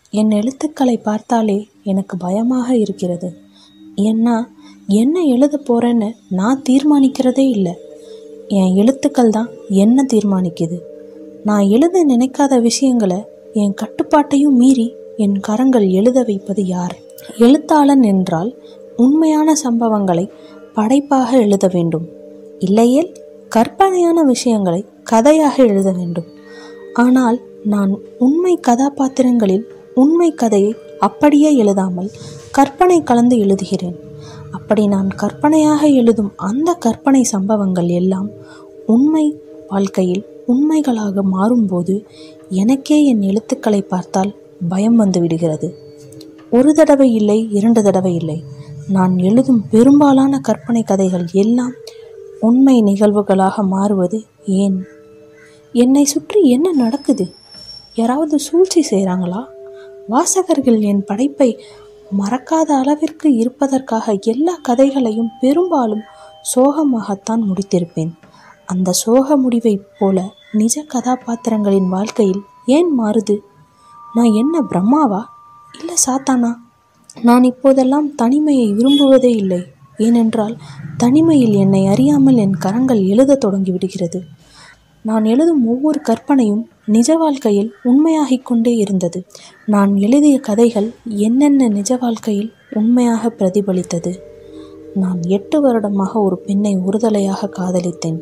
என் எழுத்துக்களை பார்த்தாலே எனக்கு பயமாக இருக்கிறது ஏன்னா என்ன எழுத போகிறேன்னு நான் தீர்மானிக்கிறதே இல்லை என் எழுத்துக்கள் தான் என்ன தீர்மானிக்குது நான் எழுத நினைக்காத விஷயங்களை என் கட்டுப்பாட்டையும் மீறி என் கரங்கள் எழுத வைப்பது யார் எழுத்தாளன் என்றால் உண்மையான சம்பவங்களை படைப்பாக எழுத வேண்டும் இல்லையேல் கற்பனையான விஷயங்களை கதையாக எழுத வேண்டும் ஆனால் நான் உண்மை கதாபாத்திரங்களில் உண்மை கதையை அப்படியே எழுதாமல் கற்பனை கலந்து எழுதுகிறேன் அப்படி நான் கற்பனையாக எழுதும் அந்த கற்பனை சம்பவங்கள் எல்லாம் உண்மை வாழ்க்கையில் உண்மைகளாக மாறும்போது எனக்கே என் எழுத்துக்களை பார்த்தால் பயம் வந்து விடுகிறது ஒரு தடவை இல்லை இரண்டு தடவை இல்லை நான் எழுதும் பெரும்பாலான கற்பனை கதைகள் எல்லாம் உண்மை நிகழ்வுகளாக மாறுவது ஏன் என்னை சுற்றி என்ன நடக்குது யாராவது சூழ்ச்சி செய்கிறாங்களா வாசகர்கள் என் படைப்பை மறக்காத அளவிற்கு இருப்பதற்காக எல்லா கதைகளையும் பெரும்பாலும் சோகமாகத்தான் முடித்திருப்பேன் அந்த சோக முடிவைப் போல நிஜ கதாபாத்திரங்களின் வாழ்க்கையில் ஏன் மாறுது நான் என்ன பிரம்மாவா இல்லை சாத்தானா நான் இப்போதெல்லாம் தனிமையை விரும்புவதே இல்லை ஏனென்றால் தனிமையில் என்னை அறியாமல் என் கரங்கள் எழுதத் தொடங்கிவிடுகிறது நான் எழுதும் ஒவ்வொரு கற்பனையும் நிஜ வாழ்க்கையில் உண்மையாகிக் கொண்டே இருந்தது நான் எழுதிய கதைகள் என்னென்ன நிஜ வாழ்க்கையில் உண்மையாக பிரதிபலித்தது நான் எட்டு வருடமாக ஒரு பெண்ணை ஒருதலையாக காதலித்தேன்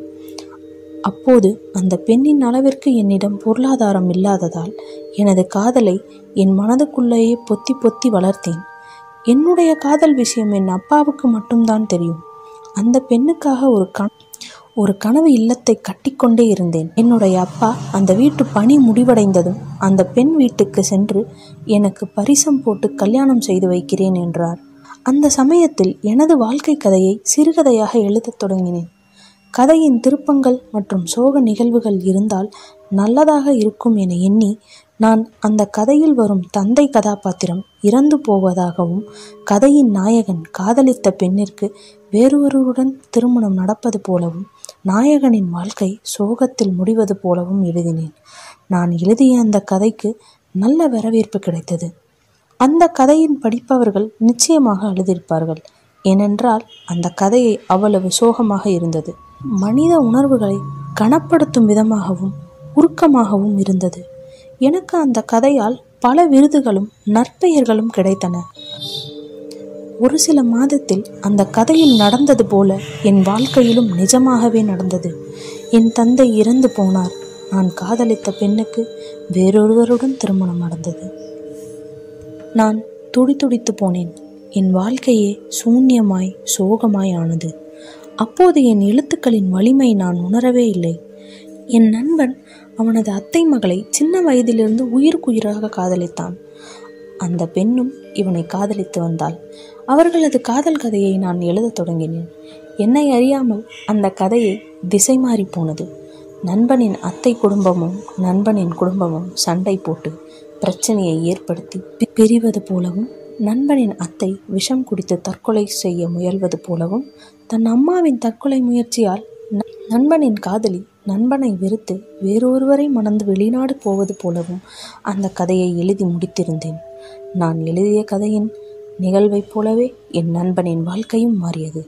அப்போது அந்த பெண்ணின் அளவிற்கு என்னிடம் பொருளாதாரம் இல்லாததால் எனது காதலை என் மனதுக்குள்ளேயே பொத்தி பொத்தி வளர்த்தேன் என்னுடைய காதல் விஷயம் என் அப்பாவுக்கு மட்டும்தான் தெரியும் அந்த பெண்ணுக்காக ஒரு கண் ஒரு கனவு இல்லத்தை கட்டிக்கொண்டே இருந்தேன் என்னுடைய அப்பா அந்த வீட்டு பணி முடிவடைந்ததும் அந்த பெண் வீட்டுக்கு சென்று எனக்கு பரிசம் போட்டு கல்யாணம் செய்து வைக்கிறேன் என்றார் அந்த சமயத்தில் எனது வாழ்க்கை கதையை சிறுகதையாக எழுதத் தொடங்கினேன் கதையின் திருப்பங்கள் மற்றும் சோக நிகழ்வுகள் இருந்தால் நல்லதாக இருக்கும் என எண்ணி நான் அந்த கதையில் வரும் தந்தை கதாபாத்திரம் இறந்து போவதாகவும் கதையின் நாயகன் காதலித்த பெண்ணிற்கு வேறொருவருடன் திருமணம் நடப்பது போலவும் நாயகனின் வாழ்க்கை சோகத்தில் முடிவது போலவும் எழுதினேன் நான் எழுதிய அந்த கதைக்கு நல்ல வரவேற்பு கிடைத்தது அந்த கதையின் படிப்பவர்கள் நிச்சயமாக அழுதிருப்பார்கள் ஏனென்றால் அந்த கதையை அவ்வளவு சோகமாக இருந்தது மனித உணர்வுகளை கனப்படுத்தும் விதமாகவும் உருக்கமாகவும் இருந்தது எனக்கு அந்த கதையால் பல விருதுகளும் நற்பெயர்களும் கிடைத்தன ஒரு சில மாதத்தில் அந்த கதையில் நடந்தது போல என் வாழ்க்கையிலும் நிஜமாகவே நடந்தது என் தந்தை இறந்து போனார் நான் காதலித்த பெண்ணுக்கு வேறொருவருடன் திருமணம் நடந்தது நான் துடிதுடித்து போனேன் என் வாழ்க்கையே சூன்யமாய் சோகமாய் ஆனது அப்போது என் எழுத்துக்களின் வலிமை நான் உணரவே இல்லை என் நண்பன் அவனது அத்தை மகளை சின்ன வயதிலிருந்து உயிருக்குயிராக காதலித்தான் அந்த பெண்ணும் இவனை காதலித்து வந்தாள் அவர்களது காதல் கதையை நான் எழுதத் தொடங்கினேன் என்னை அறியாமல் அந்த கதையை திசை மாறி போனது நண்பனின் அத்தை குடும்பமும் நண்பனின் குடும்பமும் சண்டை போட்டு பிரச்சனையை ஏற்படுத்தி பி- பிரிவது போலவும் நண்பனின் அத்தை விஷம் குடித்து தற்கொலை செய்ய முயல்வது போலவும் தன் அம்மாவின் தற்கொலை முயற்சியால் ந- நண்பனின் காதலி நண்பனை வெறுத்து வேறொருவரை மணந்து வெளிநாடு போவது போலவும் அந்த கதையை எழுதி முடித்திருந்தேன் நான் எழுதிய கதையின் நிகழ்வைப் போலவே என் நண்பனின் வாழ்க்கையும் மாறியது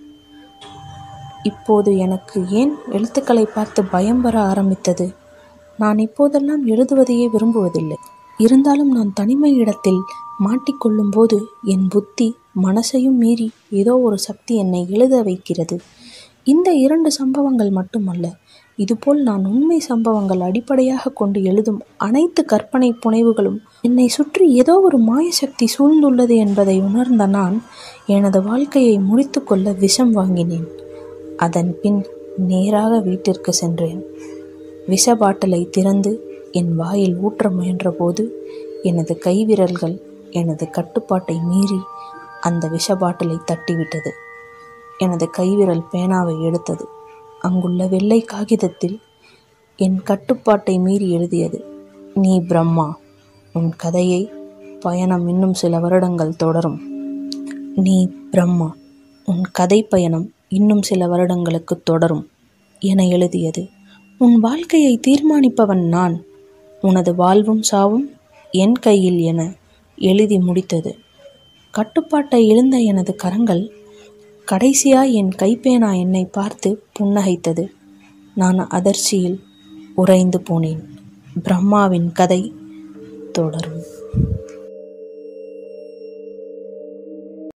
இப்போது எனக்கு ஏன் எழுத்துக்களை பார்த்து பயம் வர ஆரம்பித்தது நான் இப்போதெல்லாம் எழுதுவதையே விரும்புவதில்லை இருந்தாலும் நான் தனிமை இடத்தில் மாட்டிக்கொள்ளும் போது என் புத்தி மனசையும் மீறி ஏதோ ஒரு சக்தி என்னை எழுத வைக்கிறது இந்த இரண்டு சம்பவங்கள் மட்டுமல்ல இதுபோல் நான் உண்மை சம்பவங்கள் அடிப்படையாக கொண்டு எழுதும் அனைத்து கற்பனை புனைவுகளும் என்னை சுற்றி ஏதோ ஒரு மாயசக்தி சூழ்ந்துள்ளது என்பதை உணர்ந்த நான் எனது வாழ்க்கையை முடித்துக்கொள்ள விஷம் வாங்கினேன் அதன் பின் நேராக வீட்டிற்கு சென்றேன் விஷ பாட்டிலை திறந்து என் வாயில் ஊற்ற முயன்றபோது எனது கைவிரல்கள் எனது கட்டுப்பாட்டை மீறி அந்த விஷ பாட்டிலை தட்டிவிட்டது எனது கைவிரல் பேனாவை எடுத்தது அங்குள்ள வெள்ளை காகிதத்தில் என் கட்டுப்பாட்டை மீறி எழுதியது நீ பிரம்மா உன் கதையை பயணம் இன்னும் சில வருடங்கள் தொடரும் நீ பிரம்மா உன் கதை பயணம் இன்னும் சில வருடங்களுக்கு தொடரும் என எழுதியது உன் வாழ்க்கையை தீர்மானிப்பவன் நான் உனது வாழ்வும் சாவும் என் கையில் என எழுதி முடித்தது கட்டுப்பாட்டை இழந்த எனது கரங்கள் கடைசியாய் என் கைப்பேனா என்னை பார்த்து புன்னகைத்தது நான் அதிர்ச்சியில் உறைந்து போனேன் பிரம்மாவின் கதை தொடரும்